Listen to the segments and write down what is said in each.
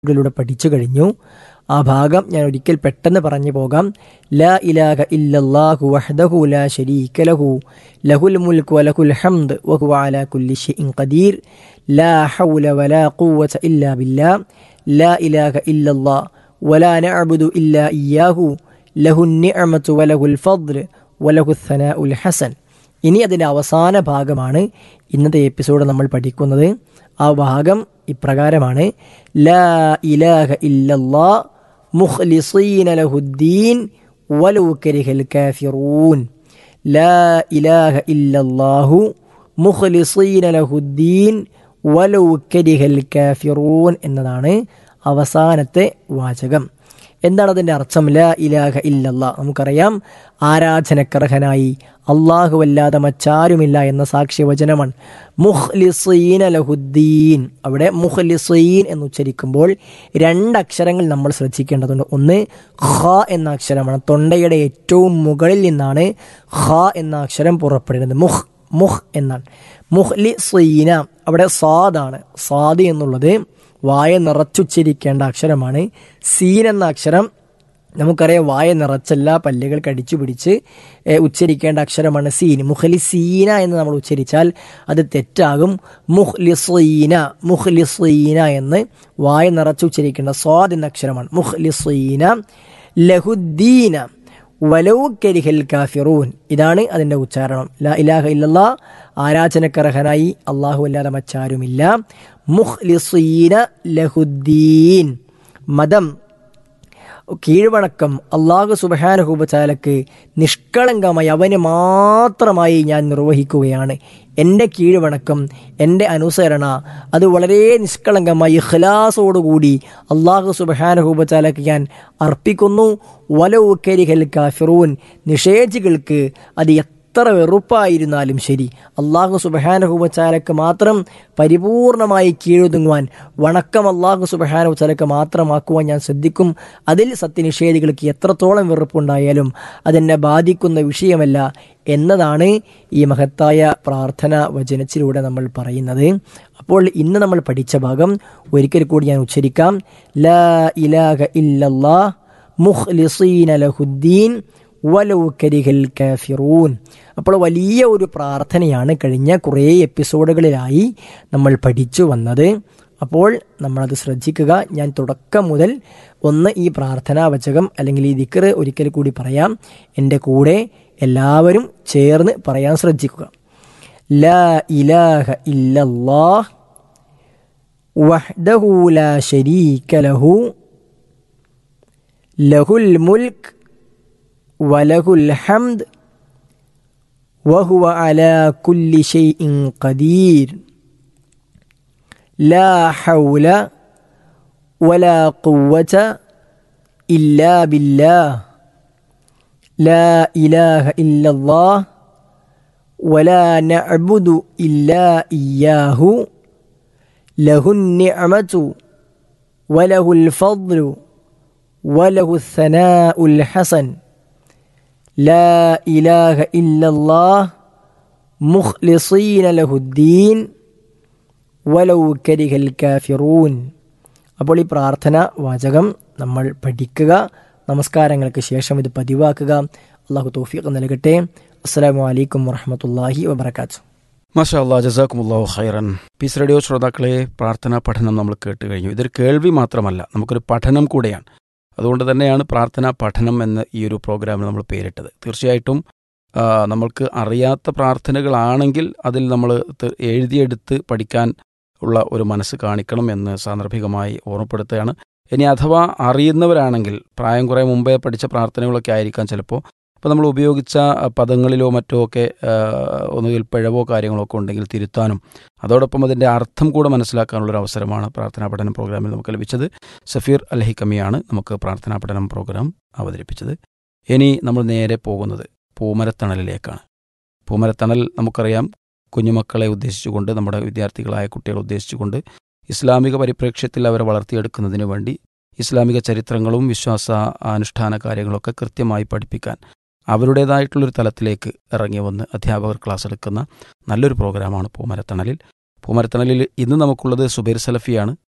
കളിലൂടെ പഠിച്ചു കഴിഞ്ഞു ആ ഭാഗം ഞാൻ ഒരിക്കൽ പെട്ടെന്ന് പറഞ്ഞു പോകാം ലാ ഇലാഹ ഇല്ലല്ലാഹു വഹ്ദഹു ലാ ശരീക ലഹു ലഹുൽ മുൽക്ക് വലഹുൽ ഹംദ് വഹുവ അലാ കുല്ലി ഷൈഇൻ ഖദീർ ലാ ഹൗല വലാ ഖുവത ഇല്ലാ ബില്ലാ ലാ ഇലാഹ ഇല്ലല്ലാഹ് വലാ നഅബുദു ഇല്ലാ ഇയ്യാഹു ലഹുൻ നിഅമതു വലഹുൽ ഫദ്ൽ വലഹു സനാഉൽ ഹസൻ ഇനി അതിൻ്റെ അവസാന ഭാഗമാണ് ഇന്നത്തെ എപ്പിസോഡ് നമ്മൾ പഠിക്കുന്നത് ആ ഭാഗം ഇപ്രകാരമാണ് ലാ ഇലാഹ ഇല്ലല്ലാ മുഖ്ലിസീന ലഹുദ്ദീൻ വലൗ കരിഹൽ കാഫിറൂൻ ലാ ഇലാഹ ഇല്ലല്ലാഹു മുഖ്ലിസീന ലഹുദ്ദീൻ വലൗ കരിഹൽ കാഫിറൂൻ എന്നതാണ് അവസാനത്തെ വാചകം എന്താണ് അതിൻ്റെ അർത്ഥം ലാ ഇലാഹ ഇല്ലല്ലാ നമുക്കറിയാം ആരാധനക്കർഹനായി അള്ളാഹുവല്ലാതെ മറ്റാരുമില്ല എന്ന സാക്ഷ്യവചനമാണ് മുഹ്ലിസീൻ ലഹുദ്ദീൻ അവിടെ മുഹ്ലിസീൻ എന്ന് ഉച്ചരിക്കുമ്പോൾ രണ്ടക്ഷരങ്ങൾ നമ്മൾ ശ്രദ്ധിക്കേണ്ടതുണ്ട് ഒന്ന് ഖ എന്ന അക്ഷരമാണ് തൊണ്ടയുടെ ഏറ്റവും മുകളിൽ നിന്നാണ് ഖ എന്ന അക്ഷരം പുറപ്പെടുന്നത് മുഹ് മുഹ് എന്നാണ് മുഹ്ലി സീന അവിടെ സാദാണ് സാദ് എന്നുള്ളത് വായ നിറച്ചുച്ചരിക്കേണ്ട അക്ഷരമാണ് സീൻ എന്ന അക്ഷരം നമുക്കറിയാം വായ നിറച്ചല്ല പല്ലുകൾ കടിച്ചു പിടിച്ച് ഉച്ചരിക്കേണ്ട അക്ഷരമാണ് സീൻ മുഖ്ലിസീന എന്ന് നമ്മൾ ഉച്ചരിച്ചാൽ അത് തെറ്റാകും മുഹ്ലിസീന മുഹ്ലിസീന എന്ന് വായ നിറച്ച് ഉച്ചരിക്കേണ്ട സ്വാദ് എന്ന അക്ഷരമാണ് മുഹ്ലിസീന ലഹുദ്ദീന വലൗ കരിഹൽ കാഫിറൂൻ ഇതാണ് അതിൻ്റെ ഉച്ചാരണം ലാ ഇലാഹ ഇല്ലല്ലാ ആരാധനക്കർഹനായി അള്ളാഹു അല്ലാതെ മറ്റാരുമില്ല മുഖ്ലിസീന ലഹുദ്ദീൻ മതം കീഴ്വണക്കം അള്ളാഹു സുബഹാനുഹൂബച്ചാലക്ക് നിഷ്കളങ്കമായി അവന് മാത്രമായി ഞാൻ നിർവഹിക്കുകയാണ് എൻ്റെ കീഴ്വണക്കം എൻ്റെ അനുസരണ അത് വളരെ നിഷ്കളങ്കമായി ഇഖ്ലാസോടുകൂടി അള്ളാഹു സുബഹാനുഹൂബച്ചാലക്ക് ഞാൻ അർപ്പിക്കുന്നു വലവ് കരിഹൽ കാഫിറൂൻ നിഷേധികൾക്ക് അത് എത്ര വെറുപ്പായിരുന്നാലും ശരി അള്ളാഹു സുബഹാനഹുബച്ചാലക്ക് മാത്രം പരിപൂർണമായി കീഴൊതുങ്ങുവാൻ വണക്കം അള്ളാഹു സുബഹാനുബച്ചാലക്ക് മാത്രമാക്കുവാൻ ഞാൻ ശ്രദ്ധിക്കും അതിൽ സത്യനിഷേധികൾക്ക് എത്രത്തോളം വെറുപ്പുണ്ടായാലും അതെന്നെ ബാധിക്കുന്ന വിഷയമല്ല എന്നതാണ് ഈ മഹത്തായ പ്രാർത്ഥന വചനത്തിലൂടെ നമ്മൾ പറയുന്നത് അപ്പോൾ ഇന്ന് നമ്മൾ പഠിച്ച ഭാഗം ഒരിക്കൽ കൂടി ഞാൻ ഉച്ചരിക്കാം ലാ ഇലാഹ ഇല്ലല്ലാ മുഖ്ലിസീന ലഹുദ്ദീൻ വലൗ കരിഹൽ കാഫിറൂൻ അപ്പോൾ വലിയ ഒരു പ്രാർത്ഥനയാണ് കഴിഞ്ഞ കുറേ എപ്പിസോഡുകളിലായി നമ്മൾ പഠിച്ചു വന്നത് അപ്പോൾ നമ്മളത് ശ്രദ്ധിക്കുക ഞാൻ തുടക്കം മുതൽ ഒന്ന് ഈ പ്രാർത്ഥനാ വചകം അല്ലെങ്കിൽ ഈ ദിക്കറ് ഒരിക്കൽ കൂടി പറയാം എൻ്റെ കൂടെ എല്ലാവരും ചേർന്ന് പറയാൻ ശ്രദ്ധിക്കുക ലാ ഇലാഹ ഇല്ലല്ലാഹ് വഹ്ദഹു ലാ ശരീക ലഹു ലഹുൽ മുൽക്ക് وله الحمد وهو على كل شيء قدير لا حول ولا قوة إلا بالله لا إله إلا الله ولا نعبد إلا إياه له النعمة وله الفضل وله الثناء الحسن لا إله إلا الله مخلصين له الدين ولو كره الكافرون അപ്പോൾ ഈ പ്രാർത്ഥന വാചകം നമ്മൾ പഠിക്കുക നമസ്കാരങ്ങൾക്ക് ശേഷം ഇത് പതിവാക്കുക അള്ളാഹു തോഫീഖ് നൽകട്ടെ അസ്സാം വലൈക്കും വറഹമത്തല്ലാഹി വബർക്കാത്തു മാഷാ അല്ലാ ജസാക്കുമുല്ലാഹു ഖൈറൻ പീസ് റേഡിയോ ശ്രോതാക്കളെ പ്രാർത്ഥനാ പഠനം നമ്മൾ കേട്ട് കഴിഞ്ഞു ഇതൊരു കേൾവി മാത്രമല്ല നമുക്കൊരു പഠനം കൂടെയാണ് അതുകൊണ്ട് തന്നെയാണ് പ്രാർത്ഥനാ പഠനം എന്ന് ഈ ഒരു പ്രോഗ്രാമിന് നമ്മൾ പേരിട്ടത് തീർച്ചയായിട്ടും നമ്മൾക്ക് അറിയാത്ത പ്രാർത്ഥനകളാണെങ്കിൽ അതിൽ നമ്മൾ എഴുതിയെടുത്ത് പഠിക്കാൻ ഉള്ള ഒരു മനസ്സ് കാണിക്കണം എന്ന് സാന്ദർഭികമായി ഓർമ്മപ്പെടുത്തുകയാണ് ഇനി അഥവാ അറിയുന്നവരാണെങ്കിൽ പ്രായം കുറേ മുമ്പേ പഠിച്ച പ്രാർത്ഥനകളൊക്കെ ആയിരിക്കാം ചിലപ്പോൾ അപ്പോൾ നമ്മൾ ഉപയോഗിച്ച പദങ്ങളിലോ മറ്റോ ഒക്കെ ഒന്നുകിൽ പിഴവോ കാര്യങ്ങളോ ഒക്കെ ഉണ്ടെങ്കിൽ തിരുത്താനും അതോടൊപ്പം അതിൻ്റെ അർത്ഥം കൂടെ മനസ്സിലാക്കാനുള്ളൊരു അവസരമാണ് പ്രാർത്ഥനാ പഠനം പ്രോഗ്രാമിൽ നമുക്ക് ലഭിച്ചത് സഫീർ അൽഹിക്കമിയാണ് നമുക്ക് പ്രാർത്ഥനാ പഠനം പ്രോഗ്രാം അവതരിപ്പിച്ചത് ഇനി നമ്മൾ നേരെ പോകുന്നത് പൂമരത്തണലിലേക്കാണ് പൂമരത്തണൽ നമുക്കറിയാം കുഞ്ഞുമക്കളെ ഉദ്ദേശിച്ചുകൊണ്ട് നമ്മുടെ വിദ്യാർത്ഥികളായ കുട്ടികളെ ഉദ്ദേശിച്ചുകൊണ്ട് ഇസ്ലാമിക പരിപ്രേക്ഷ്യത്തിൽ അവരെ വളർത്തിയെടുക്കുന്നതിന് വേണ്ടി ഇസ്ലാമിക ചരിത്രങ്ങളും വിശ്വാസ അനുഷ്ഠാന കാര്യങ്ങളൊക്കെ കൃത്യമായി പഠിപ്പിക്കാൻ അവരുടേതായിട്ടുള്ളൊരു തലത്തിലേക്ക് ഇറങ്ങി വന്ന് അധ്യാപകർ ക്ലാസ് എടുക്കുന്ന നല്ലൊരു പ്രോഗ്രാമാണ് പൂമരത്തണലിൽ പൂമരത്തണലിൽ ഇന്ന് നമുക്കുള്ളത് സുബൈർ സലഫിയാണ്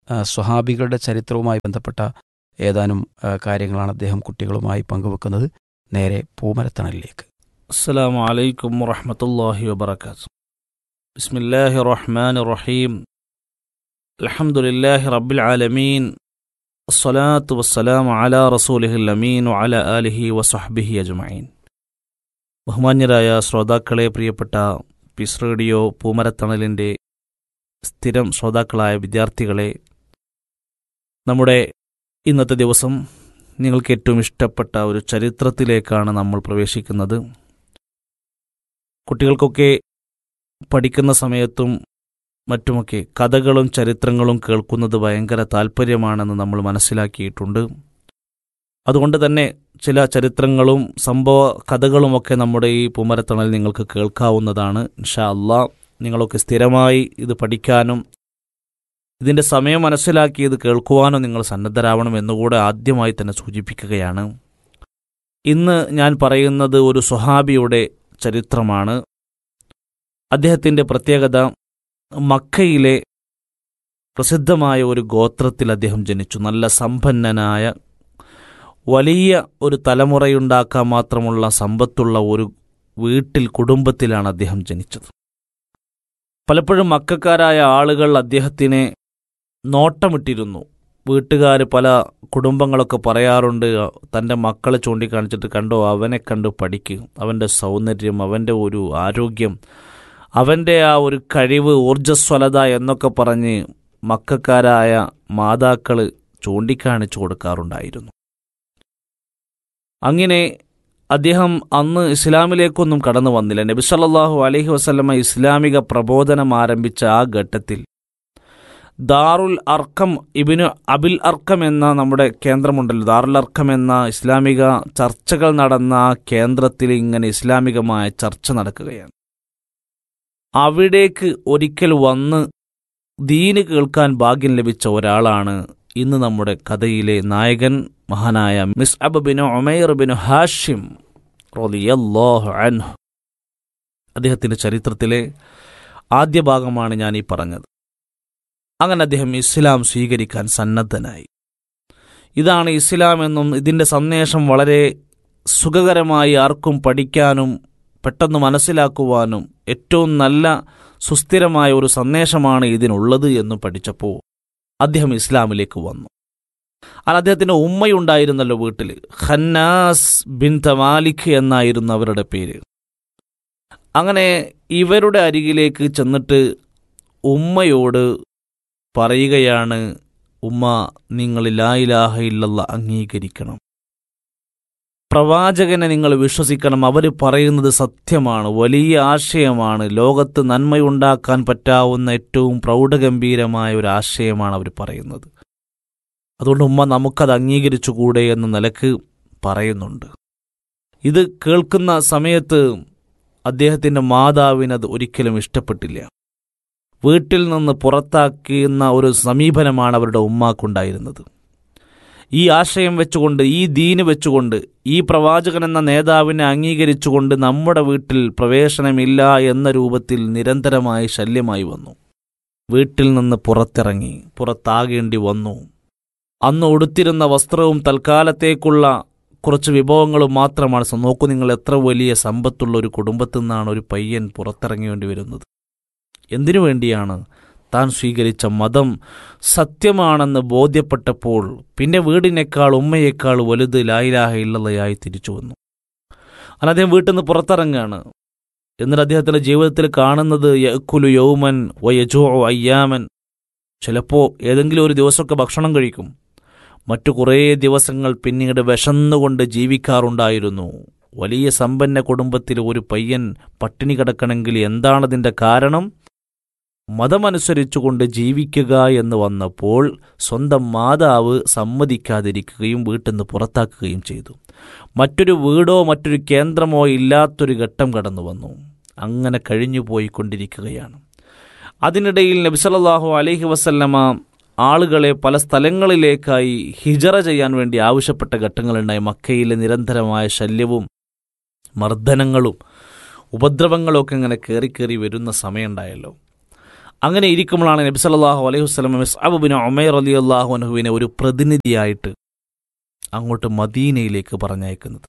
ആ, സ്വഹാബികളുടെ ചരിത്രവുമായി ബന്ധപ്പെട്ട ഏതാനും ആ, കാര്യങ്ങളാണ് അദ്ദേഹം കുട്ടികളുമായി പങ്കുവെക്കുന്നത് നേരെ പൂമരത്തണലിലേക്ക് السلام عليكم ورحمة الله وبركاته بسم الله الرحمن الرحيم الحمد لله رب العالمين الصلاة والسلام على رسوله الأمين وعلى آله وصحبه أجمعين ബഹുമാന്യരായ ശ്രോതാക്കളെ പ്രിയപ്പെട്ട പീസ് റേഡിയോ പൂമരത്തണലിൻ്റെ സ്ഥിരം ശ്രോതാക്കളായ വിദ്യാർത്ഥികളെ നമ്മുടെ ഇന്നത്തെ ദിവസം നിങ്ങൾക്ക് ഏറ്റവും ഇഷ്ടപ്പെട്ട ഒരു ചരിത്രത്തിലേക്കാണ് നമ്മൾ പ്രവേശിക്കുന്നത് കുട്ടികൾക്കൊക്കെ പഠിക്കുന്ന സമയത്തും മറ്റുമൊക്കെ കഥകളും ചരിത്രങ്ങളും കേൾക്കുന്നത് ഭയങ്കര താല്പര്യമാണെന്ന് നമ്മൾ മനസ്സിലാക്കിയിട്ടുണ്ട് അതുകൊണ്ട് തന്നെ ചില ചരിത്രങ്ങളും സംഭവ കഥകളുമൊക്കെ നമ്മുടെ ഈ പൂമരത്തണൽ നിങ്ങൾക്ക് കേൾക്കാവുന്നതാണ് ഇൻഷാ അള്ളാ നിങ്ങളൊക്കെ സ്ഥിരമായി ഇത് പഠിക്കാനും ഇതിൻ്റെ സമയം മനസ്സിലാക്കി ഇത് കേൾക്കുവാനോ നിങ്ങൾ സന്നദ്ധരാവണം എന്നുകൂടെ ആദ്യമായി തന്നെ സൂചിപ്പിക്കുകയാണ് ഇന്ന് ഞാൻ പറയുന്നത് ഒരു സ്വഹാബിയുടെ ചരിത്രമാണ് അദ്ദേഹത്തിൻ്റെ പ്രത്യേകത മക്കയിലെ പ്രസിദ്ധമായ ഒരു ഗോത്രത്തിൽ അദ്ദേഹം ജനിച്ചു നല്ല സമ്പന്നനായ വലിയ ഒരു തലമുറയുണ്ടാക്കാൻ മാത്രമുള്ള സമ്പത്തുള്ള ഒരു വീട്ടിൽ കുടുംബത്തിലാണ് അദ്ദേഹം ജനിച്ചത് പലപ്പോഴും മക്കാരായ ആളുകൾ അദ്ദേഹത്തിനെ നോട്ടമിട്ടിരുന്നു വീട്ടുകാർ പല കുടുംബങ്ങളൊക്കെ പറയാറുണ്ട് തൻ്റെ മക്കളെ ചൂണ്ടിക്കാണിച്ചിട്ട് കണ്ടോ അവനെ കണ്ട് പഠിക്കും അവൻ്റെ സൗന്ദര്യം അവൻ്റെ ഒരു ആരോഗ്യം അവൻ്റെ ആ ഒരു കഴിവ് ഊർജ്ജസ്വലത എന്നൊക്കെ പറഞ്ഞ് മക്കാരായ മാതാക്കൾ ചൂണ്ടിക്കാണിച്ചു കൊടുക്കാറുണ്ടായിരുന്നു അങ്ങനെ അദ്ദേഹം അന്ന് ഇസ്ലാമിലേക്കൊന്നും കടന്നു വന്നില്ല നബി സല്ലല്ലാഹു അലൈഹി വസല്ലമ ഇസ്ലാമിക പ്രബോധനം ആരംഭിച്ച ആ ഘട്ടത്തിൽ ദാറുൽ അർക്കം ഇബിനു അബിൽ അർക്കം എന്ന നമ്മുടെ കേന്ദ്രമുണ്ടല്ലോ ദാറുൽ അർക്കം എന്ന ഇസ്ലാമിക ചർച്ചകൾ നടന്ന ആ കേന്ദ്രത്തിൽ ഇങ്ങനെ ഇസ്ലാമികമായ ചർച്ച നടക്കുകയാണ് അവിടേക്ക് ഒരിക്കൽ വന്ന് ദീന് കേൾക്കാൻ ഭാഗ്യം ലഭിച്ച ഒരാളാണ് ഇന്ന് നമ്മുടെ കഥയിലെ നായകൻ മഹാനായ മിസ് അബ് ബിനു ഉമൈർ ബിനു ഹാഷിം റളിയല്ലാഹു അൻഹു അദ്ദേഹത്തിൻ്റെ ചരിത്രത്തിലെ ആദ്യ ഭാഗമാണ് ഞാൻ ഈ പറഞ്ഞത് അങ്ങനെ അദ്ദേഹം ഇസ്ലാം സ്വീകരിക്കാൻ സന്നദ്ധനായി ഇതാണ് ഇസ്ലാം എന്നും ഇതിൻ്റെ സന്ദേശം വളരെ സുഖകരമായി ആർക്കും പഠിക്കാനും പെട്ടെന്ന് മനസ്സിലാക്കുവാനും ഏറ്റവും നല്ല സുസ്ഥിരമായ ഒരു സന്ദേശമാണ് ഇതിനുള്ളത് എന്ന് പഠിച്ചപ്പോൾ അദ്ദേഹം ഇസ്ലാമിലേക്ക് വന്നു അത് അദ്ദേഹത്തിൻ്റെ ഉമ്മയുണ്ടായിരുന്നല്ലോ വീട്ടിൽ ഖന്നാസ് ബിൻ തമാലിഖ് എന്നായിരുന്നു അവരുടെ പേര് അങ്ങനെ ഇവരുടെ അരികിലേക്ക് ചെന്നിട്ട് ഉമ്മയോട് പറയുകയാണ് ഉമ്മ നിങ്ങൾ ലായിലാഹ ഇല്ലല്ല അംഗീകരിക്കണം പ്രവാചകനെ നിങ്ങൾ വിശ്വസിക്കണം അവർ പറയുന്നത് സത്യമാണ് വലിയ ആശയമാണ് ലോകത്ത് നന്മയുണ്ടാക്കാൻ പറ്റാവുന്ന ഏറ്റവും പ്രൗഢഗംഭീരമായ ഒരു ആശയമാണ് അവർ പറയുന്നത് അതുകൊണ്ട് ഉമ്മ നമുക്കത് അംഗീകരിച്ചുകൂടെ എന്ന നിലക്ക് പറയുന്നുണ്ട് ഇത് കേൾക്കുന്ന സമയത്ത് അദ്ദേഹത്തിൻ്റെ മാതാവിനത് ഒരിക്കലും ഇഷ്ടപ്പെട്ടില്ല വീട്ടിൽ നിന്ന് പുറത്താക്കുന്ന ഒരു സമീപനമാണ് അവരുടെ ഉമ്മാക്കുണ്ടായിരുന്നത് ഈ ആശയം വെച്ചുകൊണ്ട് ഈ ദീന് വെച്ചുകൊണ്ട് ഈ പ്രവാചകൻ എന്ന നേതാവിനെ അംഗീകരിച്ചുകൊണ്ട് നമ്മുടെ വീട്ടിൽ പ്രവേശനമില്ല എന്ന രൂപത്തിൽ നിരന്തരമായി ശല്യമായി വന്നു വീട്ടിൽ നിന്ന് പുറത്തിറങ്ങി പുറത്താകേണ്ടി വന്നു അന്ന് ഉടുത്തിരുന്ന വസ്ത്രവും തൽക്കാലത്തേക്കുള്ള കുറച്ച് വിഭവങ്ങളും മാത്രമാണ് സ- നോക്കൂ നിങ്ങൾ എത്ര വലിയ സമ്പത്തുള്ള ഒരു കുടുംബത്തിൽ നിന്നാണ് ഒരു പയ്യൻ പുറത്തിറങ്ങേണ്ടി വരുന്നത് എന്തിനു വേണ്ടിയാണ് താൻ സ്വീകരിച്ച മതം സത്യമാണെന്ന് ബോധ്യപ്പെട്ടപ്പോൾ പിന്നെ വീടിനേക്കാൾ ഉമ്മയേക്കാൾ വലുത് ലായിലാഹ ഇല്ലതയായി തിരിച്ചു വന്നു അങ്ങനെ അദ്ദേഹം വീട്ടിൽ നിന്ന് പുറത്തിറങ്ങുകയാണ് എന്നിട്ട് അദ്ദേഹത്തിൻ്റെ ജീവിതത്തിൽ കാണുന്നത് യക്കുലു യൗമൻ വയജോ അയ്യാമൻ ചിലപ്പോൾ ഏതെങ്കിലും ഒരു ദിവസമൊക്കെ ഭക്ഷണം കഴിക്കും മറ്റു കുറേ ദിവസങ്ങൾ പിന്നീട് വിശന്നുകൊണ്ട് ജീവിക്കാറുണ്ടായിരുന്നു വലിയ സമ്പന്ന കുടുംബത്തിൽ ഒരു പയ്യൻ പട്ടിണി കിടക്കണമെങ്കിൽ എന്താണതിൻ്റെ കാരണം മതമനുസരിച്ചുകൊണ്ട് ജീവിക്കുക എന്ന് വന്നപ്പോൾ സ്വന്തം മാതാവ് സമ്മതിക്കാതിരിക്കുകയും വീട്ടിൽ നിന്ന് പുറത്താക്കുകയും ചെയ്തു മറ്റൊരു വീടോ മറ്റൊരു കേന്ദ്രമോ ഇല്ലാത്തൊരു ഘട്ടം കടന്നു വന്നു അങ്ങനെ കഴിഞ്ഞു പോയിക്കൊണ്ടിരിക്കുകയാണ് അതിനിടയിൽ നബിസല്ലാഹു അലൈഹി വസല്ലമ ആളുകളെ പല സ്ഥലങ്ങളിലേക്കായി ഹിജറ ചെയ്യാൻ വേണ്ടി ആവശ്യപ്പെട്ട ഘട്ടങ്ങളുണ്ടായി മക്കയിലെ നിരന്തരമായ ശല്യവും മർദ്ദനങ്ങളും ഉപദ്രവങ്ങളും ഒക്കെ ഇങ്ങനെ കയറി കയറി വരുന്ന സമയമുണ്ടായല്ലോ അങ്ങനെ ഇരിക്കുമ്പോഴാണ് നബി സല്ലല്ലാഹു അലൈഹി വസല്ലം മിസ്അബ് ബിൻ ഉമൈർ റളിയല്ലാഹു അൻഹുവിനെ ഒരു പ്രതിനിധിയായിട്ട് അങ്ങോട്ട് മദീനയിലേക്ക് പറഞ്ഞയക്കുന്നത്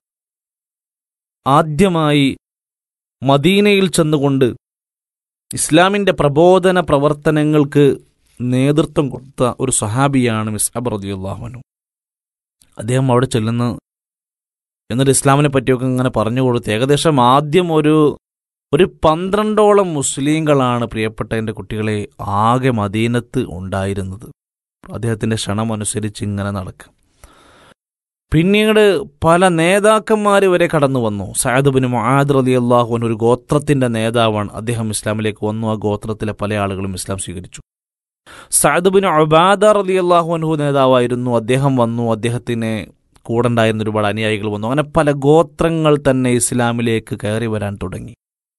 ആദ്യമായി മദീനയിൽ ചെന്നുകൊണ്ട് ഇസ്ലാമിൻ്റെ പ്രബോധന പ്രവർത്തനങ്ങൾക്ക് നേതൃത്വം കൊടുത്ത ഒരു സഹാബിയാണ് മിസ്അബ് റളിയല്ലാഹു അൻഹു അദ്ദേഹം അവിടെ ചെല്ലുന്ന എന്നിട്ട് ഇസ്ലാമിനെ പറ്റിയൊക്കെ ഇങ്ങനെ പറഞ്ഞു കൊടുത്ത് ഏകദേശം ആദ്യം ഒരു ഒരു പന്ത്രണ്ടോളം മുസ്ലിങ്ങളാണ് പ്രിയപ്പെട്ട എൻ്റെ കുട്ടികളെ ആകെ മദീനത്ത് ഉണ്ടായിരുന്നത് അദ്ദേഹത്തിൻ്റെ ക്ഷണം അനുസരിച്ച് ഇങ്ങനെ നടക്കും പിന്നീട് പല നേതാക്കന്മാർ വരെ കടന്നു വന്നു സയദ് ബിൻ മുആദ് റലി അള്ളാഹുൻ ഒരു ഗോത്രത്തിൻ്റെ നേതാവാണ് അദ്ദേഹം ഇസ്ലാമിലേക്ക് വന്നു ആ ഗോത്രത്തിലെ പല ആളുകളും ഇസ്ലാം സ്വീകരിച്ചു സയദ് ബിൻ ഒബാദ റലി അള്ളാഹുൻഹു നേതാവായിരുന്നു അദ്ദേഹം വന്നു അദ്ദേഹത്തിന് കൂടെ ഉണ്ടായിരുന്ന ഒരുപാട് അനുയായികൾ വന്നു അങ്ങനെ പല ഗോത്രങ്ങൾ തന്നെ ഇസ്ലാമിലേക്ക് കയറി വരാൻ തുടങ്ങി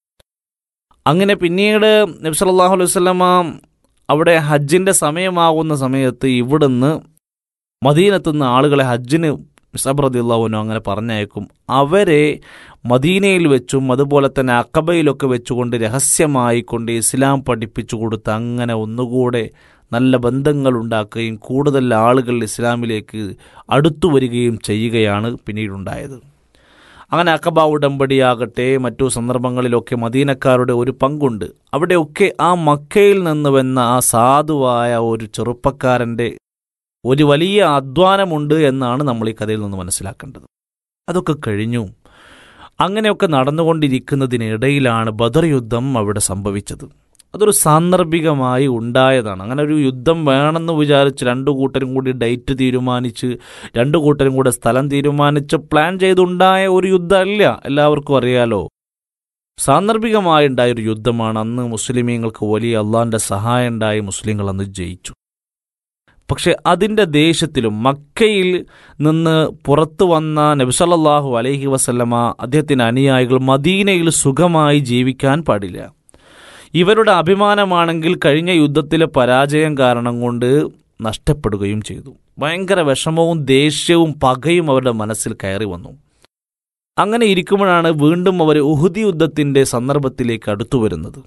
അങ്ങനെ പിന്നീട് നബി സല്ലല്ലാഹു അലൈഹി വസല്ലമ അവിടെ ഹജ്ജിൻ്റെ സമയമാകുന്ന സമയത്ത് ഇവിടുന്ന് മദീനത്തുനിന്ന് ആളുകളെ ഹജ്ജിന് മിസബ് റദിയുള്ളവനോ അങ്ങനെ പറഞ്ഞയക്കും അവരെ മദീനയിൽ വെച്ചും അതുപോലെ തന്നെ അക്കബയിലൊക്കെ വെച്ചുകൊണ്ട് രഹസ്യമായി കൊണ്ട് ഇസ്ലാം പഠിപ്പിച്ചു കൊടുത്ത് അങ്ങനെ ഒന്നുകൂടെ നല്ല ബന്ധങ്ങൾ ഉണ്ടാക്കുകയും കൂടുതൽ ആളുകൾ ഇസ്ലാമിലേക്ക് അടുത്തു വരികയും ചെയ്യുകയാണ് പിന്നീടുണ്ടായത് അങ്ങനെ അക്കബ ഉടമ്പടിയാകട്ടെ മറ്റു സന്ദർഭങ്ങളിലൊക്കെ മദീനക്കാരുടെ ഒരു പങ്കുണ്ട് അവിടെയൊക്കെ ആ മക്കയിൽ നിന്ന് വന്ന ആ സാധുവായ ഒരു ചെറുപ്പക്കാരൻ്റെ ഒരു വലിയ അധ്വാനമുണ്ട് എന്നാണ് നമ്മൾ ഈ കഥയിൽ നിന്ന് മനസ്സിലാക്കേണ്ടത് അതൊക്കെ കഴിഞ്ഞു അങ്ങനെയൊക്കെ നടന്നുകൊണ്ടിരിക്കുന്നതിനിടയിലാണ് ബദർ യുദ്ധം അവിടെ സംഭവിച്ചത് അതൊരു സാന്ദർഭികമായി ഉണ്ടായതാണ് അങ്ങനെ ഒരു യുദ്ധം വേണമെന്ന് വിചാരിച്ച് രണ്ടു കൂട്ടരും കൂടി ഡേറ്റ് തീരുമാനിച്ച് രണ്ടു കൂട്ടരും കൂടെ സ്ഥലം തീരുമാനിച്ച് പ്ലാൻ ചെയ്തുണ്ടായ ഒരു യുദ്ധമല്ല എല്ലാവർക്കും അറിയാലോ സാന്ദർഭികമായി ഉണ്ടായ ഒരു യുദ്ധമാണ് അന്ന് മുസ്ലിമീങ്ങൾക്ക് വലിയ അള്ളാന്റെ സഹായം ഉണ്ടായി മുസ്ലിങ്ങൾ അന്ന് ജയിച്ചു പക്ഷെ അതിൻ്റെ ദേശത്തിലും മക്കയിൽ നിന്ന് പുറത്തു വന്ന നബിസല്ലാഹു അലൈഹി വസല്ലമ അദ്ദേഹത്തിൻ്റെ അനുയായികൾ മദീനയിൽ സുഖമായി ജീവിക്കാൻ പാടില്ല ഇവരുടെ അഭിമാനമാണെങ്കിൽ കഴിഞ്ഞ യുദ്ധത്തിലെ പരാജയം കാരണം കൊണ്ട് നഷ്ടപ്പെടുകയും ചെയ്തു ഭയങ്കര വിഷമവും ദേഷ്യവും പകയും അവരുടെ മനസ്സിൽ കയറി വന്നു അങ്ങനെ ഇരിക്കുമ്പോഴാണ് വീണ്ടും അവർ ഉഹുദി യുദ്ധത്തിൻ്റെ സന്ദർഭത്തിലേക്ക് അടുത്തു വരുന്നത്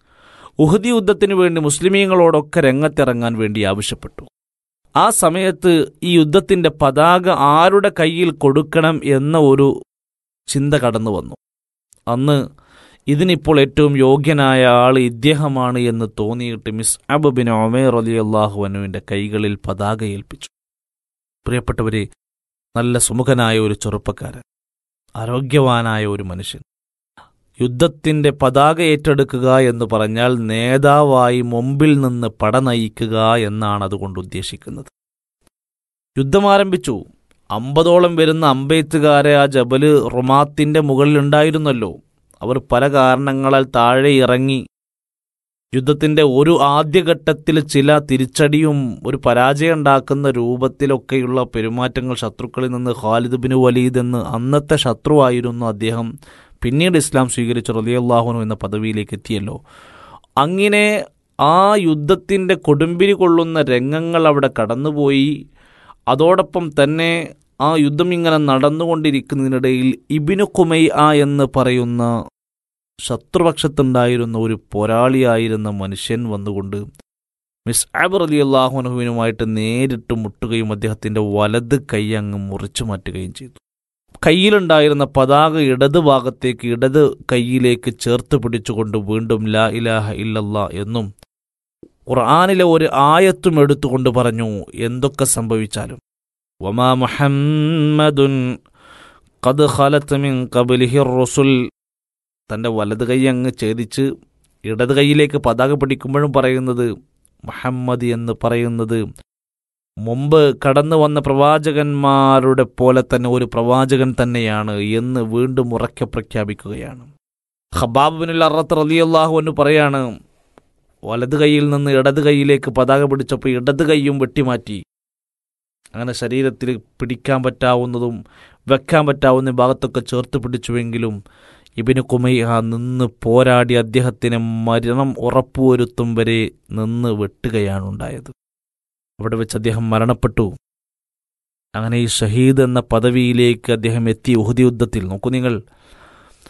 ഉഹുദി യുദ്ധത്തിന് വേണ്ടി മുസ്ലിമീങ്ങളോടൊക്കെ രംഗത്തിറങ്ങാൻ വേണ്ടി ആവശ്യപ്പെട്ടു ആ സമയത്ത് ഈ യുദ്ധത്തിൻ്റെ പതാക ആരുടെ കയ്യിൽ കൊടുക്കണം എന്ന ഒരു ചിന്ത കടന്നു വന്നു അന്ന് ഇതിനിപ്പോൾ ഏറ്റവും യോഗ്യനായ ആൾ ഇദ്ദേഹമാണ് എന്ന് തോന്നിയിട്ട് മിസ് അബ് ബിൻ ഒമേർ അലി അള്ളാഹുവനുവിൻ്റെ കൈകളിൽ പതാക ഏൽപ്പിച്ചു പ്രിയപ്പെട്ടവരെ നല്ല സുമുഖനായ ഒരു ചെറുപ്പക്കാരൻ ആരോഗ്യവാനായ ഒരു മനുഷ്യൻ യുദ്ധത്തിൻ്റെ പതാക ഏറ്റെടുക്കുക എന്ന് പറഞ്ഞാൽ നേതാവായി മുമ്പിൽ നിന്ന് പട നയിക്കുക എന്നാണ് അതുകൊണ്ട് ഉദ്ദേശിക്കുന്നത് യുദ്ധം ആരംഭിച്ചു അമ്പതോളം വരുന്ന അമ്പെയ്ത്തുകാരെ ആ ജബല് റുമാത്തിന്റെ മുകളിലുണ്ടായിരുന്നല്ലോ അവർ പല കാരണങ്ങളാൽ താഴെ ഇറങ്ങി യുദ്ധത്തിന്റെ ഒരു ആദ്യഘട്ടത്തിൽ ചില തിരിച്ചടിയും ഒരു പരാജയം ഉണ്ടാക്കുന്ന രൂപത്തിലൊക്കെയുള്ള പെരുമാറ്റങ്ങൾ ശത്രുക്കളിൽ നിന്ന് ഖാലിദ് ബിൻ വലീദ് എന്ന് അന്നത്തെ ശത്രുവായിരുന്നു അദ്ദേഹം പിന്നീട് ഇസ്ലാം സ്വീകരിച്ച റലിയല്ലാഹുനു എന്ന പദവിയിലേക്ക് എത്തിയല്ലോ അങ്ങനെ ആ യുദ്ധത്തിൻ്റെ കൊടുമ്പിരി കൊള്ളുന്ന രംഗങ്ങൾ അവിടെ കടന്നുപോയി അതോടൊപ്പം തന്നെ ആ യുദ്ധം ഇങ്ങനെ നടന്നുകൊണ്ടിരിക്കുന്നതിനിടയിൽ ഇബിനു കുമൈ ആ എന്ന് പറയുന്ന ശത്രുപക്ഷത്തുണ്ടായിരുന്ന ഒരു പോരാളിയായിരുന്ന മനുഷ്യൻ വന്നുകൊണ്ട് മിസ് ആബർ അലി അള്ളാഹുനഹുവിനുമായിട്ട് നേരിട്ട് മുട്ടുകയും അദ്ദേഹത്തിൻ്റെ വലത് കൈ അങ്ങ് മുറിച്ചു മാറ്റുകയും ചെയ്തു കയ്യിലുണ്ടായിരുന്ന പതാക ഇടത് ഭാഗത്തേക്ക് ഇടത് കൈയിലേക്ക് ചേർത്ത് പിടിച്ചുകൊണ്ട് വീണ്ടും ലാ ഇലാഹ ഇല്ലല്ലാ എന്നും ഖുർആാനിലെ ഒരു ആയത്തും എടുത്തുകൊണ്ട് പറഞ്ഞു എന്തൊക്കെ സംഭവിച്ചാലും വമാ മുഹമ്മദുൻ ഖദ് ഖലത്ത് മിൻ ഖബ്ലിഹി റുസുൽ തൻ്റെ വലത് കൈ അങ്ങ് ഛേദിച്ച് ഇടത് കൈയിലേക്ക് പതാക പിടിക്കുമ്പോഴും പറയുന്നത് മുഹമ്മദ് എന്ന് പറയുന്നത് മുമ്പ് കടന്നു വന്ന പ്രവാചകന്മാരുടെ പോലെ തന്നെ ഒരു പ്രവാചകൻ തന്നെയാണ് എന്ന് വീണ്ടും ഉറക്കെ പ്രഖ്യാപിക്കുകയാണ് ഖബാബിനുൽ അറത്ത് റലിയല്ലാഹു എന്ന് പറയാണ് വലത് കൈയിൽ നിന്ന് ഇടത് കൈയിലേക്ക് പതാക പിടിച്ചപ്പോൾ ഇടത് കൈയും വെട്ടിമാറ്റി അങ്ങനെ ശരീരത്തിൽ പിടിക്കാൻ പറ്റാവുന്നതും വെക്കാൻ പറ്റാവുന്ന ഭാഗത്തൊക്കെ ചേർത്ത് പിടിച്ചുവെങ്കിലും ഇബിന് കുമൈഹ നിന്ന് പോരാടി അദ്ദേഹത്തിന് മരണം ഉറപ്പുവരുത്തും വരെ നിന്ന് വെട്ടുകയാണ് ഉണ്ടായത് അവിടെ വെച്ച് അദ്ദേഹം മരണപ്പെട്ടു അങ്ങനെ ഈ ഷഹീദ് എന്ന പദവിയിലേക്ക് അദ്ദേഹം എത്തി ഉഹുദി യുദ്ധത്തിൽ നോക്കൂ നിങ്ങൾ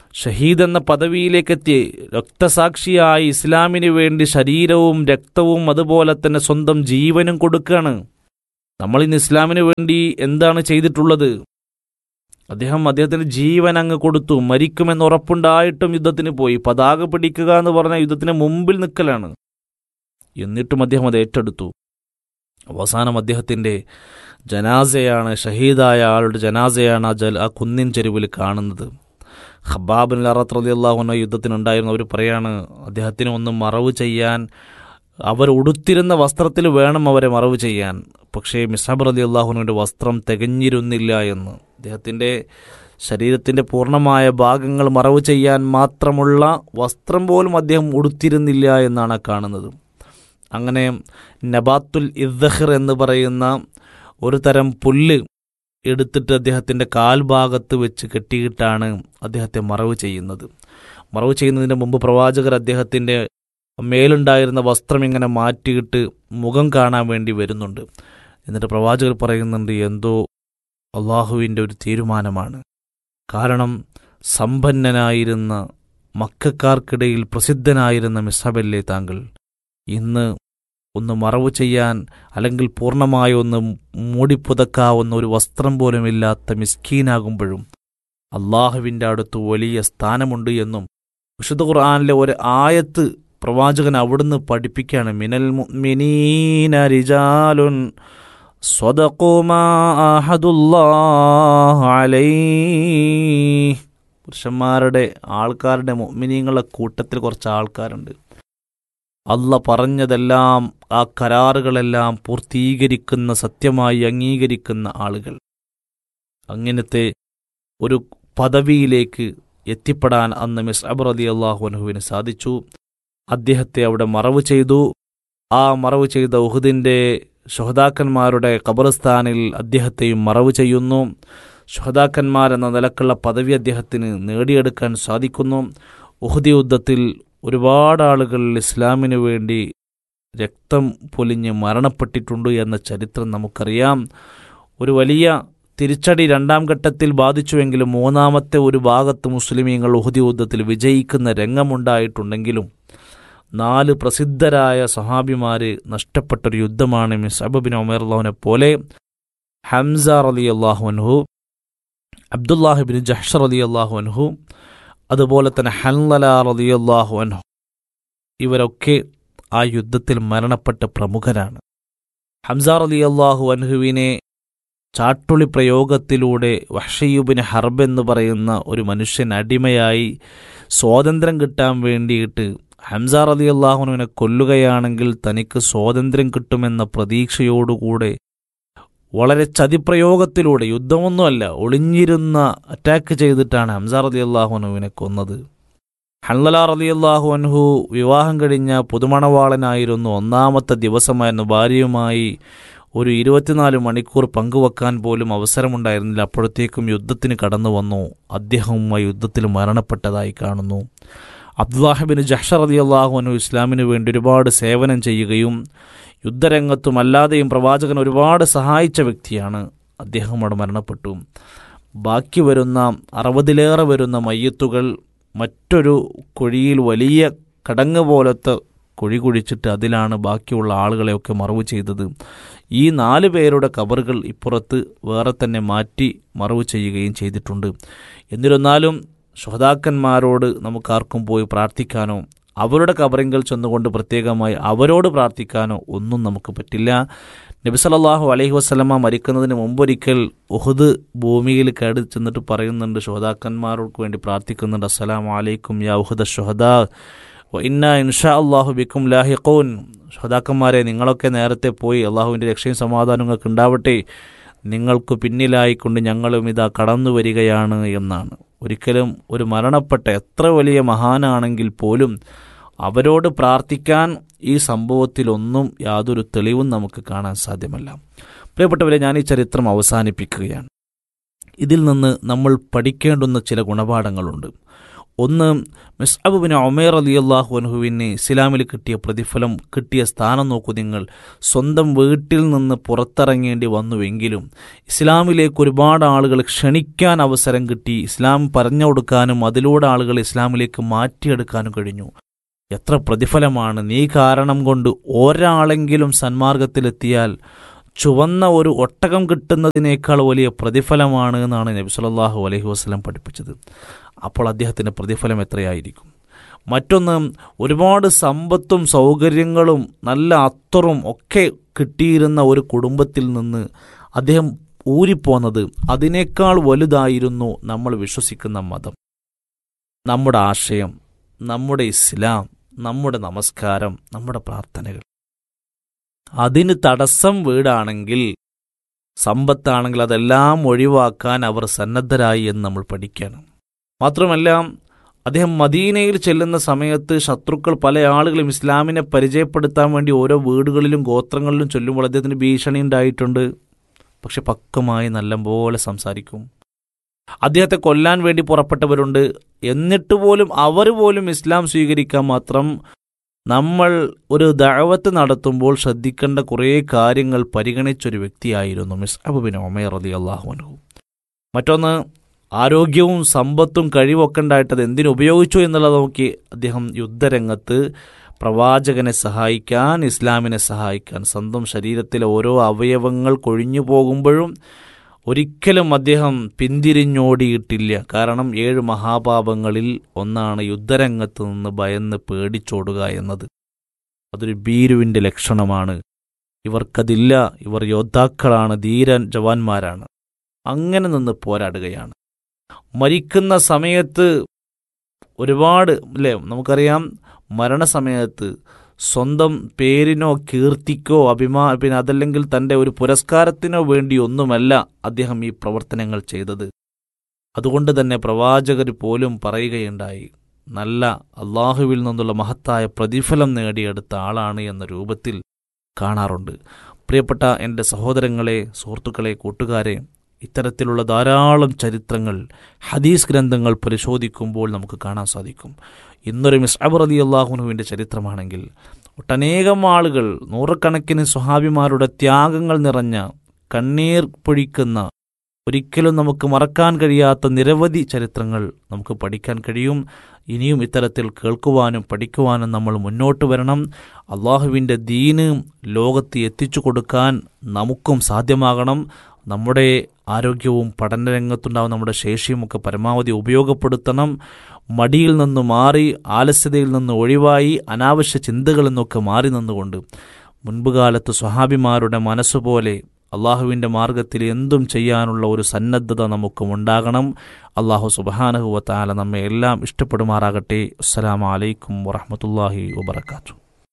ഷഹീദ് എന്ന പദവിയിലേക്കെത്തി രക്തസാക്ഷിയായി ഇസ്ലാമിന് വേണ്ടി ശരീരവും രക്തവും അതുപോലെ തന്നെ സ്വന്തം ജീവനും കൊടുക്കുകയാണ് നമ്മൾ ഇന്ന് ഇസ്ലാമിന് വേണ്ടി എന്താണ് ചെയ്തിട്ടുള്ളത് അദ്ദേഹം അദ്ദേഹത്തിന് ജീവൻ അങ്ങ് കൊടുത്തു മരിക്കുമെന്ന് ഉറപ്പുണ്ടായിട്ടും യുദ്ധത്തിന് പോയി പതാക പിടിക്കുക എന്ന് പറഞ്ഞ യുദ്ധത്തിന് മുമ്പിൽ നിൽക്കലാണ് എന്നിട്ടും അദ്ദേഹം അത് ഏറ്റെടുത്തു അവസാനം അദ്ദേഹത്തിൻ്റെ ജനാസയാണ് ഷഹീദായ ആളുടെ ജനാസയാണ് ആ ജൽ ആ കുന്നിൻ ചെരുവിൽ കാണുന്നത് ഖബാബിൻ ലറത്ത് റലി അള്ളാഹുന യുദ്ധത്തിനുണ്ടായിരുന്നു അവർ പറയാണ് അദ്ദേഹത്തിന് ഒന്ന് മറവ് ചെയ്യാൻ അവർ ഉടുത്തിരുന്ന വസ്ത്രത്തിൽ വേണം അവരെ മറവ് ചെയ്യാൻ പക്ഷേ മിസാബ് റലി അള്ളാഹുനുവിൻ്റെ വസ്ത്രം തികഞ്ഞിരുന്നില്ല എന്ന് അദ്ദേഹത്തിൻ്റെ ശരീരത്തിൻ്റെ പൂർണ്ണമായ ഭാഗങ്ങൾ മറവ് ചെയ്യാൻ മാത്രമുള്ള വസ്ത്രം പോലും അദ്ദേഹം ഉടുത്തിരുന്നില്ല എന്നാണ് കാണുന്നത് അങ്ങനെ നബാത്തുൽ ഇദ്ദഹർ എന്ന് പറയുന്ന ഒരു തരം പുല്ല് എടുത്തിട്ട് അദ്ദേഹത്തിൻ്റെ കാൽഭാഗത്ത് വെച്ച് കെട്ടിയിട്ടാണ് അദ്ദേഹത്തെ മറവ് ചെയ്യുന്നത് മറവ് ചെയ്യുന്നതിന് മുമ്പ് പ്രവാചകർ അദ്ദേഹത്തിൻ്റെ മേലുണ്ടായിരുന്ന വസ്ത്രം ഇങ്ങനെ മാറ്റിയിട്ട് മുഖം കാണാൻ വേണ്ടി വരുന്നുണ്ട് എന്നിട്ട് പ്രവാചകർ പറയുന്നുണ്ട് എന്തോ അള്ളാഹുവിൻ്റെ ഒരു തീരുമാനമാണ് കാരണം സമ്പന്നനായിരുന്ന മക്കാർക്കിടയിൽ പ്രസിദ്ധനായിരുന്ന മിസബല്ലേ താങ്കൾ ഇന്ന് ഒന്ന് മറവ് ചെയ്യാൻ അല്ലെങ്കിൽ പൂർണ്ണമായി ഒന്ന് മൂടിപ്പുതക്കാവുന്ന ഒരു വസ്ത്രം പോലും ഇല്ലാത്ത മിസ്കീനാകുമ്പോഴും അള്ളാഹുവിൻ്റെ അടുത്ത് വലിയ സ്ഥാനമുണ്ട് എന്നും വിശുദ്ധ ഖുർആാനിലെ ഒരു ആയത്ത് പ്രവാചകൻ അവിടുന്ന് പഠിപ്പിക്കുകയാണ് മിനൽ മുഅ്മിനീന റിജാലുൻ സ്വദഖൂ മാ ആഹദുല്ലാഹ് അലൈഹി പുരുഷന്മാരുടെ ആൾക്കാരുടെ മുഅ്മിനീങ്ങളുടെ കൂട്ടത്തിൽ കുറച്ച് ആൾക്കാരുണ്ട് അല്ല പറഞ്ഞതെല്ലാം ആ കരാറുകളെല്ലാം പൂർത്തീകരിക്കുന്ന സത്യമായി അംഗീകരിക്കുന്ന ആളുകൾ അങ്ങനത്തെ ഒരു പദവിയിലേക്ക് എത്തിപ്പെടാൻ അന്ന് മിസ് അബർ അലി അള്ളാഹുനഹുവിന് സാധിച്ചു അദ്ദേഹത്തെ അവിടെ മറവ് ചെയ്തു ആ മറവ് ചെയ്ത ഉഹുദിൻ്റെ ഷഹദാക്കന്മാരുടെ ഖബർസ്ഥാനിൽ അദ്ദേഹത്തെയും മറവ് ചെയ്യുന്നു ഷഹദാക്കന്മാരെന്ന നിലക്കുള്ള പദവി അദ്ദേഹത്തിന് നേടിയെടുക്കാൻ സാധിക്കുന്നു ഉഹുദി യുദ്ധത്തിൽ ഒരുപാട് ആളുകൾ ഇസ്ലാമിനു വേണ്ടി രക്തം പൊലിഞ്ഞ് മരണപ്പെട്ടിട്ടുണ്ട് എന്ന ചരിത്രം നമുക്കറിയാം ഒരു വലിയ തിരിച്ചടി രണ്ടാം ഘട്ടത്തിൽ ബാധിച്ചുവെങ്കിലും മൂന്നാമത്തെ ഒരു ഭാഗത്ത് മുസ്ലിമീങ്ങൾ ഉഹുദി യുദ്ധത്തിൽ വിജയിക്കുന്ന രംഗമുണ്ടായിട്ടുണ്ടെങ്കിലും നാല് പ്രസിദ്ധരായ സഹാബിമാര് നഷ്ടപ്പെട്ടൊരു യുദ്ധമാണ് മിസ് അബബിൻ ഒമർ അള്ളാഹുവിനെ പോലെ ഹംസ റലി അള്ളാഹുഅൻഹു അബ്ദുല്ലാഹിബിൻ ജഹ്ഷർ അലി അള്ളാഹുഅൻഹു അതുപോലെ തന്നെ ഹൻലല റലി അള്ളാഹുഅൻഹു ഇവരൊക്കെ ആ യുദ്ധത്തിൽ മരണപ്പെട്ട പ്രമുഖരാണ് ഹംസ റലി അള്ളാഹു അൻഹുവിനെ ചാട്ടുളി പ്രയോഗത്തിലൂടെ വഷയൂബിന് ഹർബ് എന്ന് പറയുന്ന ഒരു മനുഷ്യൻ അടിമയായി സ്വാതന്ത്ര്യം കിട്ടാൻ വേണ്ടിയിട്ട് ഹംസ റലി അള്ളാഹുനുവിനെ കൊല്ലുകയാണെങ്കിൽ തനിക്ക് സ്വാതന്ത്ര്യം കിട്ടുമെന്ന പ്രതീക്ഷയോടുകൂടെ വളരെ ചതിപ്രയോഗത്തിലൂടെ യുദ്ധമൊന്നുമല്ല ഒളിഞ്ഞിരുന്ന അറ്റാക്ക് ചെയ്തിട്ടാണ് ഹംസ റലി അള്ളാഹുനുവിനെ കൊന്നത് ഹൻലല റലി അള്ളാഹു അൻഹു വിവാഹം കഴിഞ്ഞ പുതുമണവാളനായിരുന്നു ഒന്നാമത്തെ ദിവസമായിരുന്നു ഭാര്യയുമായി ഒരു ഇരുപത്തിനാല് മണിക്കൂർ പങ്കുവെക്കാൻ പോലും അവസരമുണ്ടായിരുന്നില്ല അപ്പോഴത്തേക്കും യുദ്ധത്തിന് കടന്നു വന്നു അദ്ദേഹവും ആ യുദ്ധത്തിൽ മരണപ്പെട്ടതായി കാണുന്നു അബ്ദുല്ലാഹിബിന് ജഹ്ഷർ അലി അള്ളാഹുനു ഇസ്ലാമിനു വേണ്ടി ഒരുപാട് സേവനം ചെയ്യുകയും യുദ്ധരംഗത്തും അല്ലാതെയും പ്രവാചകൻ ഒരുപാട് സഹായിച്ച വ്യക്തിയാണ് അദ്ദേഹം അവിടെ മരണപ്പെട്ടു ബാക്കി വരുന്ന അറുപതിലേറെ വരുന്ന മയ്യത്തുകൾ മറ്റൊരു കുഴിയിൽ വലിയ കടങ്ങ് പോലത്തെ കുഴി കുഴിച്ചിട്ട് അതിലാണ് ബാക്കിയുള്ള ആളുകളെയൊക്കെ മറവ് ചെയ്തത് ഈ നാല് പേരുടെ കബറുകൾ ഇപ്പുറത്ത് വേറെ തന്നെ മാറ്റി മറവ് ചെയ്യുകയും ചെയ്തിട്ടുണ്ട് എന്നിരുന്നാലും ശ്രോതാക്കന്മാരോട് നമുക്കാർക്കും പോയി പ്രാർത്ഥിക്കാനോ അവരുടെ കബറിങ്കൽ ചെന്നുകൊണ്ട് പ്രത്യേകമായി അവരോട് പ്രാർത്ഥിക്കാനോ ഒന്നും നമുക്ക് പറ്റില്ല നബിസലല്ലാഹു അലൈഹി വസ്ലമ മരിക്കുന്നതിന് മുമ്പൊരിക്കൽ ഉഹുദ് ഭൂമിയിൽ കയറി ചെന്നിട്ട് പറയുന്നുണ്ട് ശ്രോതാക്കന്മാർക്ക് വേണ്ടി പ്രാർത്ഥിക്കുന്നുണ്ട് അസ്സലാം വലൈക്കും യാ ഉഹുദ ഷുഹദാ ഇന്ന ഇൻഷാ അള്ളാഹു ബിക്കും ലാഹിഖൂൻ ശ്രോതാക്കന്മാരെ നിങ്ങളൊക്കെ നേരത്തെ പോയി അള്ളാഹുവിൻ്റെ രക്ഷയും സമാധാനവും നിങ്ങൾക്ക് ഉണ്ടാവട്ടെ നിങ്ങൾക്ക് പിന്നിലായിക്കൊണ്ട് ഞങ്ങളും ഇതാ കടന്നു വരികയാണ് എന്നാണ് ഒരിക്കലും ഒരു മരണപ്പെട്ട എത്ര വലിയ മഹാനാണെങ്കിൽ പോലും അവരോട് പ്രാർത്ഥിക്കാൻ ഈ സംഭവത്തിലൊന്നും യാതൊരു തെളിവും നമുക്ക് കാണാൻ സാധ്യമല്ല പ്രിയപ്പെട്ടവരെ ഞാൻ ഈ ചരിത്രം അവസാനിപ്പിക്കുകയാണ് ഇതിൽ നിന്ന് നമ്മൾ പഠിക്കേണ്ടുന്ന ചില ഗുണപാഠങ്ങളുണ്ട് ഒന്ന് മിസ്അബുബിന് ഒമേർ അലി അള്ളാഹു അൻഹുവിന് ഇസ്ലാമിൽ കിട്ടിയ പ്രതിഫലം കിട്ടിയ സ്ഥാനം നോക്കൂ നിങ്ങൾ സ്വന്തം വീട്ടിൽ നിന്ന് പുറത്തിറങ്ങേണ്ടി വന്നുവെങ്കിലും ഇസ്ലാമിലേക്ക് ഒരുപാട് ആളുകൾ ക്ഷണിക്കാൻ അവസരം കിട്ടി ഇസ്ലാം പറഞ്ഞു കൊടുക്കാനും അതിലൂടെ ആളുകൾ ഇസ്ലാമിലേക്ക് മാറ്റിയെടുക്കാനും കഴിഞ്ഞു എത്ര പ്രതിഫലമാണ് നീ കാരണം കൊണ്ട് ഒരാളെങ്കിലും സന്മാർഗത്തിലെത്തിയാൽ ചുവന്ന ഒരു ഒട്ടകം കിട്ടുന്നതിനേക്കാൾ വലിയ പ്രതിഫലമാണ് എന്നാണ് നബി സല്ലല്ലാഹു അലൈഹി വസല്ലം പഠിപ്പിച്ചത് അപ്പോൾ അദ്ദേഹത്തിൻ്റെ പ്രതിഫലം എത്രയായിരിക്കും മറ്റൊന്ന് ഒരുപാട് സമ്പത്തും സൗകര്യങ്ങളും നല്ല അത്തറും ഒക്കെ കിട്ടിയിരുന്ന ഒരു കുടുംബത്തിൽ നിന്ന് അദ്ദേഹം ഊരിപ്പോന്നത് അതിനേക്കാൾ വലുതായിരുന്നു നമ്മൾ വിശ്വസിക്കുന്ന മതം നമ്മുടെ ആശയം നമ്മുടെ ഇസ്ലാം നമ്മുടെ നമസ്കാരം നമ്മുടെ പ്രാർത്ഥനകൾ അതിന് തടസ്സം വീടാണെങ്കിൽ സമ്പത്താണെങ്കിൽ അതെല്ലാം ഒഴിവാക്കാൻ അവർ സന്നദ്ധരായി എന്ന് നമ്മൾ പഠിക്കണം മാത്രമല്ല അദ്ദേഹം മദീനയിൽ ചെല്ലുന്ന സമയത്ത് ശത്രുക്കൾ പല ആളുകളും ഇസ്ലാമിനെ പരിചയപ്പെടുത്താൻ വേണ്ടി ഓരോ വീടുകളിലും ഗോത്രങ്ങളിലും ചൊല്ലുമ്പോൾ അദ്ദേഹത്തിന് ഭീഷണി ഉണ്ടായിട്ടുണ്ട് പക്ഷെ പക്കമായി നല്ലപോലെ സംസാരിക്കും അദ്ദേഹത്തെ കൊല്ലാൻ വേണ്ടി പുറപ്പെട്ടവരുണ്ട് എന്നിട്ട് പോലും അവർ പോലും ഇസ്ലാം സ്വീകരിക്കാൻ മാത്രം നമ്മൾ ഒരു ദഅവത്ത് നടത്തുമ്പോൾ ശ്രദ്ധിക്കേണ്ട കുറേ കാര്യങ്ങൾ പരിഗണിച്ചൊരു വ്യക്തിയായിരുന്നു മിസ് അബുബിൻ ഒമേർ അലി അള്ളാഹുനു മറ്റൊന്ന് ആരോഗ്യവും സമ്പത്തും കഴിവൊക്കെ ഉണ്ടായിട്ട് അത് എന്തിനുപയോഗിച്ചു എന്നുള്ളത് നോക്കി അദ്ദേഹം യുദ്ധരംഗത്ത് പ്രവാചകനെ സഹായിക്കാൻ ഇസ്ലാമിനെ സഹായിക്കാൻ സ്വന്തം ശരീരത്തിലെ ഓരോ അവയവങ്ങൾ കൊഴിഞ്ഞു പോകുമ്പോഴും ഒരിക്കലും അദ്ദേഹം പിന്തിരിഞ്ഞോടിയിട്ടില്ല കാരണം ഏഴ് മഹാപാപങ്ങളിൽ ഒന്നാണ് യുദ്ധരംഗത്ത് നിന്ന് ഭയന്ന് പേടിച്ചോടുക എന്നത് അതൊരു ഭീരുവിൻ്റെ ലക്ഷണമാണ് ഇവർക്കതില്ല ഇവർ യോദ്ധാക്കളാണ് ധീരൻ ജവാന്മാരാണ് അങ്ങനെ നിന്ന് പോരാടുകയാണ് മരിക്കുന്ന സമയത്ത് ഒരുപാട് അല്ലേ നമുക്കറിയാം മരണസമയത്ത് സ്വന്തം പേരിനോ കീർത്തിക്കോ അഭിമാ പിന്നെ അതല്ലെങ്കിൽ തൻ്റെ ഒരു പുരസ്കാരത്തിനോ വേണ്ടി ഒന്നുമല്ല അദ്ദേഹം ഈ പ്രവർത്തനങ്ങൾ ചെയ്തത് അതുകൊണ്ട് തന്നെ പ്രവാചകർ പോലും പറയുകയുണ്ടായി നല്ല അള്ളാഹുവിൽ നിന്നുള്ള മഹത്തായ പ്രതിഫലം നേടിയെടുത്ത ആളാണ് എന്ന രൂപത്തിൽ കാണാറുണ്ട് പ്രിയപ്പെട്ട എൻ്റെ സഹോദരങ്ങളെ സുഹൃത്തുക്കളെ കൂട്ടുകാരെ ഇത്തരത്തിലുള്ള ധാരാളം ചരിത്രങ്ങൾ ഹദീസ് ഗ്രന്ഥങ്ങൾ പരിശോധിക്കുമ്പോൾ നമുക്ക് കാണാൻ സാധിക്കും ഇന്നൊരു മിസ്അബർ അലി അള്ളാഹുനുവിൻ്റെ ചരിത്രമാണെങ്കിൽ ഒട്ടനേകം ആളുകൾ നൂറുകണക്കിന് സ്വഹാബിമാരുടെ ത്യാഗങ്ങൾ നിറഞ്ഞ കണ്ണീർ പൊഴിക്കുന്ന ഒരിക്കലും നമുക്ക് മറക്കാൻ കഴിയാത്ത നിരവധി ചരിത്രങ്ങൾ നമുക്ക് പഠിക്കാൻ കഴിയും ഇനിയും ഇത്തരത്തിൽ കേൾക്കുവാനും പഠിക്കുവാനും നമ്മൾ മുന്നോട്ട് വരണം അള്ളാഹുവിൻ്റെ ദീന് ലോകത്ത് എത്തിച്ചു കൊടുക്കാൻ നമുക്കും സാധ്യമാകണം നമ്മുടെ ആരോഗ്യവും പഠനരംഗത്തുണ്ടാവും നമ്മുടെ ശേഷിയും ഒക്കെ പരമാവധി ഉപയോഗപ്പെടുത്തണം മടിയിൽ നിന്ന് മാറി ആലസ്യതയിൽ നിന്ന് ഒഴിവായി അനാവശ്യ ചിന്തകളിൽ നിന്നൊക്കെ മാറി നിന്നുകൊണ്ട് മുൻപ് കാലത്ത് സ്വഹാബിമാരുടെ മനസ്സുപോലെ അള്ളാഹുവിൻ്റെ മാർഗത്തിൽ എന്തും ചെയ്യാനുള്ള ഒരു സന്നദ്ധത നമുക്കും ഉണ്ടാകണം അള്ളാഹു സുബാനഹുവത്താല നമ്മെ എല്ലാം ഇഷ്ടപ്പെടുമാറാകട്ടെ അസ്സലാമു അലൈക്കും വറഹമത്തല്ലാഹി വബർക്കാത്തു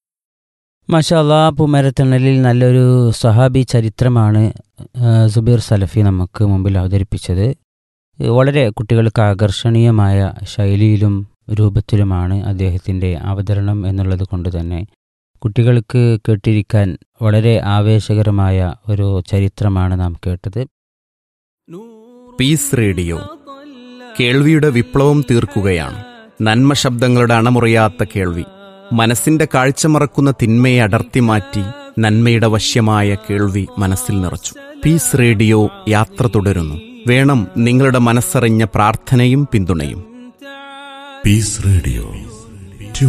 മഷാല്ലാ പുമരത്തണലിൽ നല്ലൊരു സഹാബി ചരിത്രമാണ് ആ, സുബീർ സലഫി നമുക്ക് മുമ്പിൽ അവതരിപ്പിച്ചത് വളരെ കുട്ടികൾക്ക് ആകർഷണീയമായ ശൈലിയിലും രൂപത്തിലുമാണ് അദ്ദേഹത്തിൻ്റെ അവതരണം എന്നുള്ളത് കൊണ്ട് തന്നെ കുട്ടികൾക്ക് കേട്ടിരിക്കാൻ വളരെ ആവേശകരമായ ഒരു ചരിത്രമാണ് നാം കേട്ടത് പീസ് റേഡിയോ കേൾവിയുടെ വിപ്ലവം തീർക്കുകയാണ് നന്മ ശബ്ദങ്ങളുടെ അണമുറിയാത്ത കേൾവി മനസ്സിന്റെ കാഴ്ച മറക്കുന്ന തിന്മയെ അടർത്തി മാറ്റി നന്മയുടെ വശ്യമായ കേൾവി മനസ്സിൽ നിറച്ചു പീസ് റേഡിയോ യാത്ര തുടരുന്നു വേണം നിങ്ങളുടെ മനസ്സറിഞ്ഞ പ്രാർത്ഥനയും പിന്തുണയും Peace Radio.